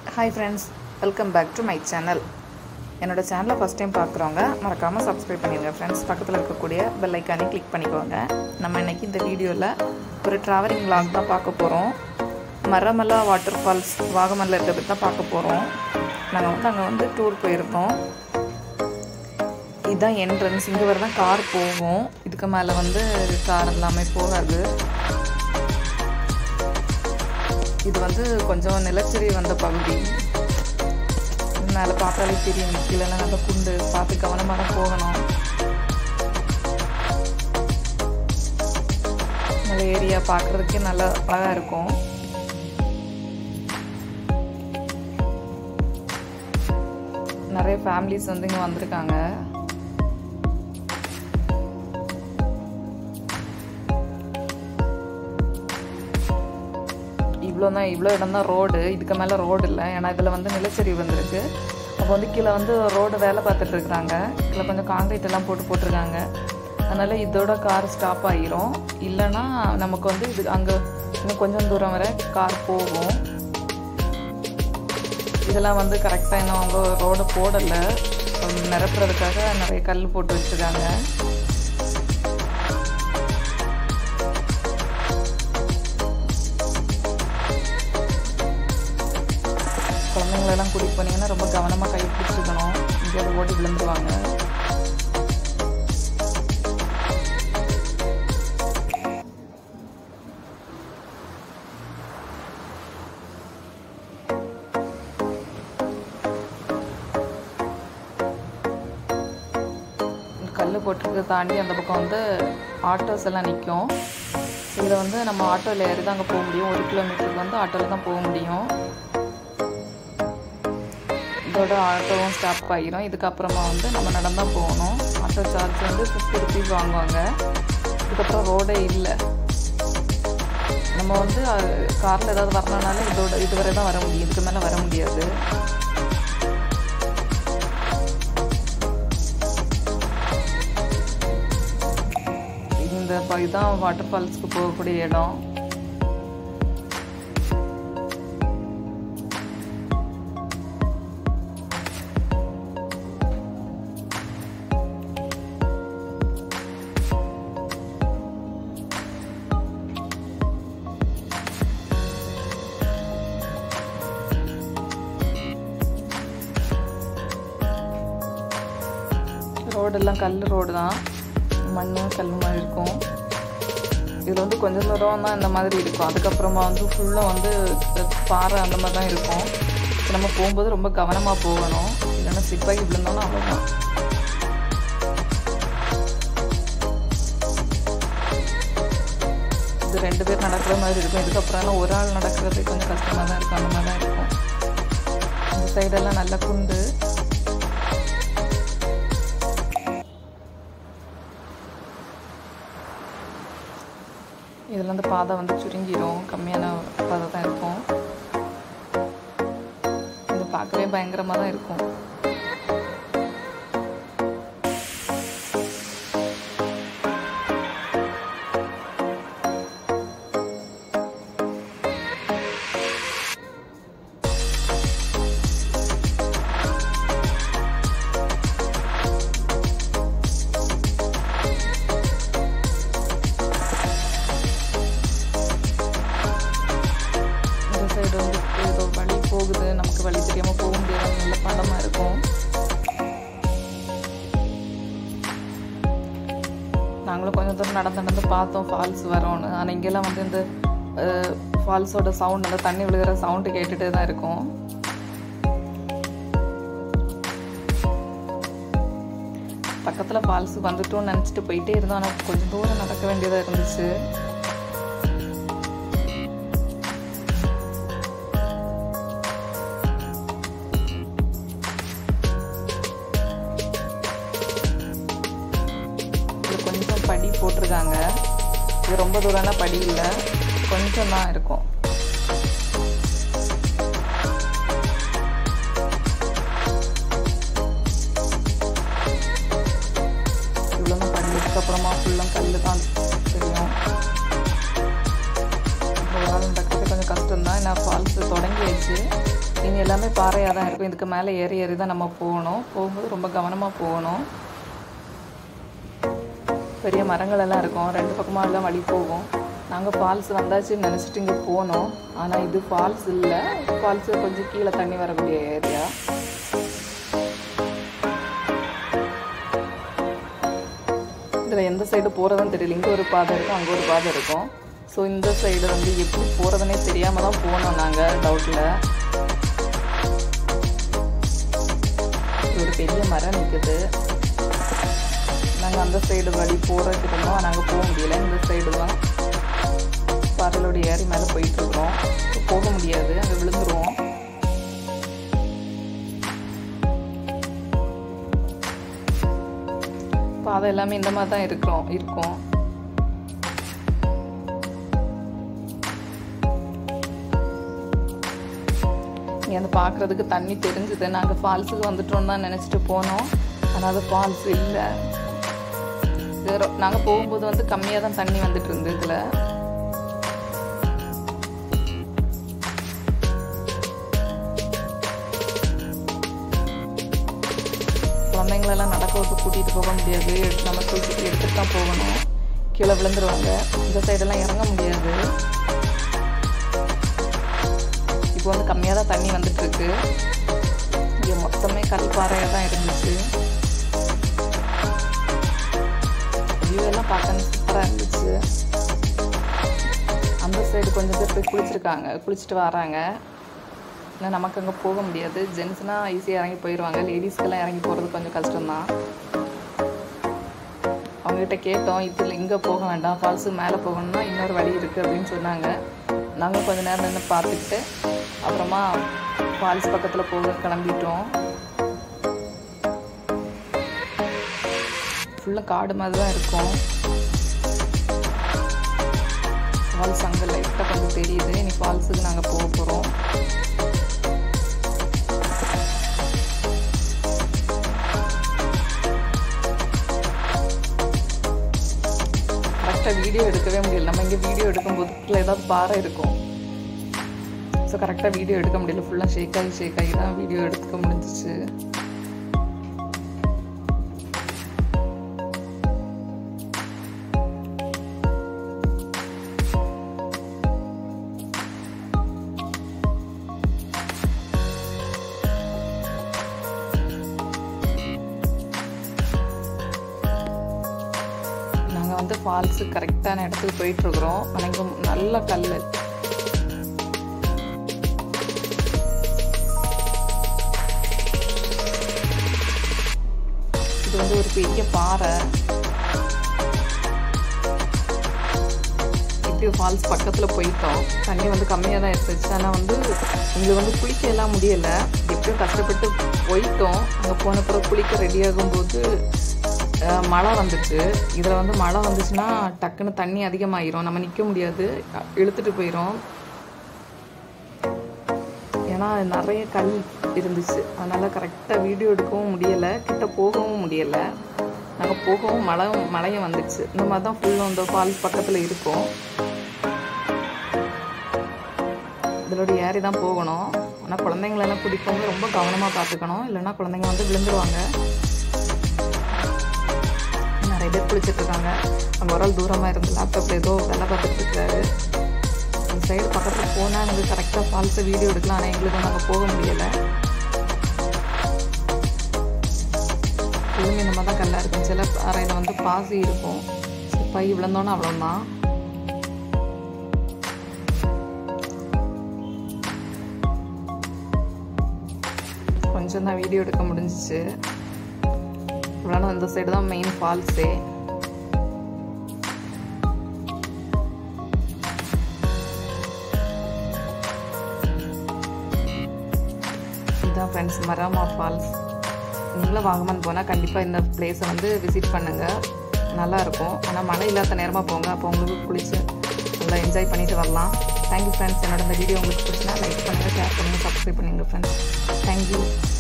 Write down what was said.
hi friends welcome back to my channel என்னோட சேனலை first time பார்க்குறவங்க மறக்காமல் சப்ஸ்கிரைப் பண்ணிடுங்க ஃப்ரெண்ட்ஸ் பக்கத்தில் இருக்கக்கூடிய பெல் ஐக்கானே கிளிக் பண்ணிக்கோங்க நம்ம இன்னைக்கு இந்த வீடியோவில் ஒரு ட்ராவலிங் vlog தான் பார்க்க போகிறோம் மரமலா வாட்டர் ஃபால்ஸ் வாகமனில் இருக்கிறது தான் பார்க்க போகிறோம் நாங்கள் வந்து அங்கே வந்து டூர் போயிருந்தோம் இதுதான் என்ட்ரன்ஸ் இங்கே வர தான் கார் போகும் இதுக்கு மேலே வந்து கார் எல்லாமே போகாது இது வந்து கொஞ்சம் நிலச்சரி வந்த பகுதி மேலே பார்த்தாலே தெரியும் கீழெல்லாம் நல்லா குண்டு பார்த்து கவனமாக தான் போகணும் நல்ல ஏரியா பார்க்குறதுக்கே நல்லா அழகாக இருக்கும் நிறைய ஃபேமிலிஸ் வந்து இங்கே வந்திருக்காங்க இவ்வளோ தான் இவ்வளோ இடம் தான் ரோடு இதுக்கு மேலே ரோடு இல்லை ஏன்னா இதில் வந்து நிலச்சரிவு வந்திருக்கு அப்போ வந்து கீழே வந்து ரோடு வேலை பார்த்துட்டு இருக்கிறாங்க கீழே கொஞ்சம் காங்கிரீட் எல்லாம் போட்டு போட்டிருக்காங்க அதனால் இதோட கார் ஸ்டாப் ஆகிரும் இல்லைன்னா நமக்கு வந்து இது அங்கே இன்னும் கொஞ்சம் தூரம் வரை கார் போகும் இதெல்லாம் வந்து கரெக்டாக இன்னும் அவங்க ரோடு போடலை நிரப்புறதுக்காக நிறைய கல் போட்டு வச்சுருக்காங்க குழந்தைங்களெல்லாம் கூட்டிகிட்டு போனீங்கன்னா ரொம்ப கவனமாக கை பிடிச்சிக்கணும் எங்கேயாவது ஓடி விழுந்துருவாங்க கல் போட்டிருக்க தாண்டி அந்த பக்கம் வந்து ஆட்டோஸ் எல்லாம் நிற்கும் இதில் வந்து நம்ம ஆட்டோவில் ஏறி தான் அங்கே போக முடியும் ஒரு கிலோமீட்டருக்கு வந்து ஆட்டோவில் தான் போக முடியும் இதோட ஆட்டோவும் ஸ்டாப் ஆகிரும் இதுக்கப்புறமா வந்து நம்ம நடந்தான் போகணும் ஆட்டோ சார்ஜ் வந்து ஃபிஃப்டி ருபீஸ் வாங்குவாங்க இதுக்கப்புறம் ரோடே இல்லை நம்ம வந்து காரில் ஏதாவது வரணுனால இதோட இதுவரை தான் வர முடியும் இதுக்கு மேலே வர முடியாது இந்த ப- இதுதான் வாட்டர் ஃபால்ஸ்க்கு போகக்கூடிய இடம் ரோடெல்லாம் கல் ரோடு தான் மண் கல் மாதிரி இருக்கும் இதில் வந்து கொஞ்சம் தூரம் தான் இந்த மாதிரி இருக்கும் அதுக்கப்புறமா வந்து ஃபுல்லாக வந்து பாறை அந்த மாதிரி தான் இருக்கும் இப்ப நம்ம போகும்போது ரொம்ப கவனமாக போகணும் இல்லைன்னா சிப்பாகி விழுந்தோம்னா அவ்வளோதான் இது ரெண்டு பேர் நடக்கிற மாதிரி இருக்கும் இதுக்கப்புறம்லாம் ஒரு ஆள் நடக்கிறது கொஞ்சம் கஷ்டமாக தான் இருக்கும் அந்த மாதிரி தான் இருக்கும் இந்த சைடெல்லாம் நல்ல குண்டு இதில் வந்து பாதை வந்து சுருங்கிடும் கம்மியான பாதை தான் இருக்கும் இது பார்க்கவே பயங்கரமாக தான் இருக்கும் இந்த சைடு வந்து ஏதோ வழி போகுது நமக்கு வழி தெரியாமல் போக முடியாத நல்ல படமாக இருக்கும் நாங்களும் கொஞ்சம் தூரம் நடந்து நடந்து பார்த்தோம் ஃபால்ஸ் வரோன்னு ஆனால் இங்கெல்லாம் வந்து இந்த ஃபால்ஸோட சவுண்ட் அந்த தண்ணி விழுகிற சவுண்டு கேட்டுகிட்டே தான் இருக்கும் பக்கத்தில் ஃபால்ஸ் வந்துட்டோம்னு நினச்சிட்டு போயிட்டே இருந்தோம் ஆனால் கொஞ்சம் தூரம் நடக்க வேண்டியதாக இருந்துச்சு இது கொஞ்சம் படி போட்டிருக்காங்க இது ரொம்ப தூரம்லாம் படி இல்லை கொஞ்சம் தான் இருக்கும் இவ்வளோ தான் படி இதுக்கப்புறமா ஃபுல்லாக கல் தான் தெரியும் இப்போ ஒரு ஆள் நடக்கிறது கொஞ்சம் கஷ்டம்தான் ஏன்னா ஃபால்ஸ் தொடங்கியாச்சு இனி எல்லாமே பாறையாக தான் இருக்கும் இதுக்கு மேலே ஏறி ஏறி தான் நம்ம போகணும் போகும்போது ரொம்ப கவனமாக போகணும் பெரிய மரங்கள் எல்லாம் இருக்கும் ரெண்டு பக்கமாக எல்லாம் வழி போகும் நாங்கள் ஃபால்ஸ் வந்தாச்சுன்னு நினச்சிட்டு இங்கே போனோம் ஆனால் இது ஃபால்ஸ் இல்லை ஃபால்ஸு கொஞ்சம் கீழே தண்ணி வரக்கூடிய ஏரியா இதில் எந்த சைடு போகிறதுன்னு தெரியல இங்கே ஒரு பாதை இருக்கும் அங்கே ஒரு பாதை இருக்கும் ஸோ இந்த சைடு வந்து எப்படி போகிறதுனே தெரியாமல் தான் போனோம் நாங்கள் டவுட்டில் ஒரு பெரிய மரம் நிற்குது நாங்கள் அந்த சைடு வழி போகிறதுக்கு இருந்தோம் நாங்கள் போக முடியல இந்த சைடு தான் பாறையோட ஏறி மேலே போயிட்டுருக்குறோம் போக முடியாது அங்கே விழுந்துருவோம் பாதை எல்லாமே இந்த மாதிரி தான் இருக்கிறோம் இருக்கும் இங்கே வந்து பார்க்குறதுக்கு தண்ணி தெரிஞ்சுது நாங்கள் ஃபால்ஸுக்கு வந்துட்டோம் தான் நினச்சிட்டு போனோம் ஆனால் அது ஃபால்ஸ் இல்லை நாங்கள் போகும்போது வந்து கம்மியாக தான் தண்ணி வந்துட்டு இருந்தது இதில் குழந்தைங்களெல்லாம் நடக்க விட்டு கூட்டிகிட்டு போக முடியாது நம்ம தூக்கிட்டு எடுத்துட்டு தான் போகணும் கீழே விழுந்துருவாங்க இந்த சைடெல்லாம் இறங்க முடியாது இப்போ வந்து கம்மியாக தான் தண்ணி வந்துட்டு இருக்கு இங்கே மொத்தமே கல் பாறையாக தான் இருந்துச்சு வியூ எல்லாம் பார்க்க சூப்பராக இருந்துச்சு அந்த சைடு கொஞ்சம் பேர் போய் குளிச்சிருக்காங்க குளிச்சுட்டு வராங்க இல்லை நமக்கு அங்கே போக முடியாது ஜென்ஸ்னால் ஈஸியாக இறங்கி போயிடுவாங்க லேடிஸ்க்கெல்லாம் இறங்கி போகிறது கொஞ்சம் கஷ்டம்தான் அவங்ககிட்ட கேட்டோம் இதில் இங்கே போக வேண்டாம் ஃபால்ஸுக்கு மேலே போகணும்னா இன்னொரு வழி இருக்குது அப்படின்னு சொன்னாங்க நாங்கள் கொஞ்ச நேரம் நின்று பார்த்துக்கிட்டு அப்புறமா ஃபால்ஸ் பக்கத்தில் போக கிளம்பிட்டோம் ஃபுல்லாக காடு மாதிரி தான் இருக்கும் ஃபால்ஸ் அங்கே லைட்டாக கொஞ்சம் தெரியுது இனி ஃபால்ஸுக்கு நாங்கள் போக போகிறோம் கரெக்டாக வீடியோ எடுக்கவே முடியல நம்ம இங்கே வீடியோ எடுக்கும்போது கீழே ஏதாவது பாறை இருக்கும் ஸோ கரெக்டாக வீடியோ எடுக்க முடியல ஃபுல்லாக ஷேக் ஆகி ஷேக் ஆகி தான் வீடியோ எடுக்க முடிஞ்சிச்சு நாங்கள் வந்து ஃபால்ஸு கரெக்டான இடத்துக்கு போயிட்டுருக்குறோம் ஆனால் இங்கே நல்ல கல் இது வந்து ஒரு பெரிய பாறை இப்படி ஃபால்ஸ் பக்கத்தில் போயிட்டோம் தண்ணி வந்து கம்மியாக தான் இருந்துச்சு ஆனால் வந்து எங்களுக்கு வந்து குளிக்க எல்லாம் முடியலை எப்படியோ கஷ்டப்பட்டு போயிட்டோம் அங்கே போன பிறகு குளிக்க ரெடி ஆகும்போது அஹ், மழை வந்துச்சு இதில் வந்து மழை வந்துச்சுன்னா டக்குன்னு தண்ணி அதிகமாயிரும் நம்ம நிற்க முடியாது இழுத்துட்டு போயிடும் ஏன்னா நிறைய கல் இருந்துச்சு அதனால் கரெக்டாக வீடியோ எடுக்கவும் முடியலை கிட்ட போகவும் முடியலை நாங்கள் போகவும் மழை மழையும் வந்துச்சு இந்த மாதிரி தான் ஃபுல்லும் இந்த ஃபால்ஸ் பக்கத்தில் இருக்கும் இதோட ஏறி தான் போகணும் ஆனால் குழந்தைங்களெல்லாம் பிடிக்கும்போது ரொம்ப கவனமாக பார்த்துக்கணும் இல்லைன்னா குழந்தைங்க வந்து விழுந்துருவாங்க நிறைய பேர் குளிச்சுட்டு இருக்காங்க அங்கே ஒரு ஆள் தூரமாக இருந்து லேப்டாப்பில் ஏதோ வேலை பார்த்துட்டு இருக்காரு அந்த சைடு பக்கத்தில் போனால் எனக்கு கரெக்டாக ஃபால்ஸை வீடியோ எடுக்கலாம் ஆனால் எங்களுக்கு நாங்கள் போக முடியலை இதுவுமே இந்த மாதிரி தான் கல்லாக இருக்கும் சில அறையில் வந்து பாசி இருக்கும் பை விழுந்தோன்னே அவ்வளோதான் கொஞ்சம் தான் வீடியோ எடுக்க முடிஞ்சிச்சு இவ்வளோ இந்த சைடு தான் மெயின் ஃபால்ஸே இதுதான் ஃப்ரெண்ட்ஸ் மராமா ஃபால்ஸ் நீங்களும் வாகமன் போனால் கண்டிப்பாக இந்த பிளேஸை வந்து விசிட் பண்ணுங்கள் நல்லாயிருக்கும் ஆனால் மழை இல்லாத நேரமாக போங்க அப்போ உங்களுக்கு பிடிச்சி நல்லா என்ஜாய் பண்ணிட்டு வரலாம் தேங்க்யூ ஃப்ரெண்ட்ஸ் என்னோட இந்த வீடியோ உங்களுக்கு பிடிச்சினா லைக் பண்ணுங்கள் ஷேர் பண்ணுங்கள் சப்ஸ்கிரைப் பண்ணுங்கள் ஃப்ரெண்ட்ஸ் தேங்க்யூ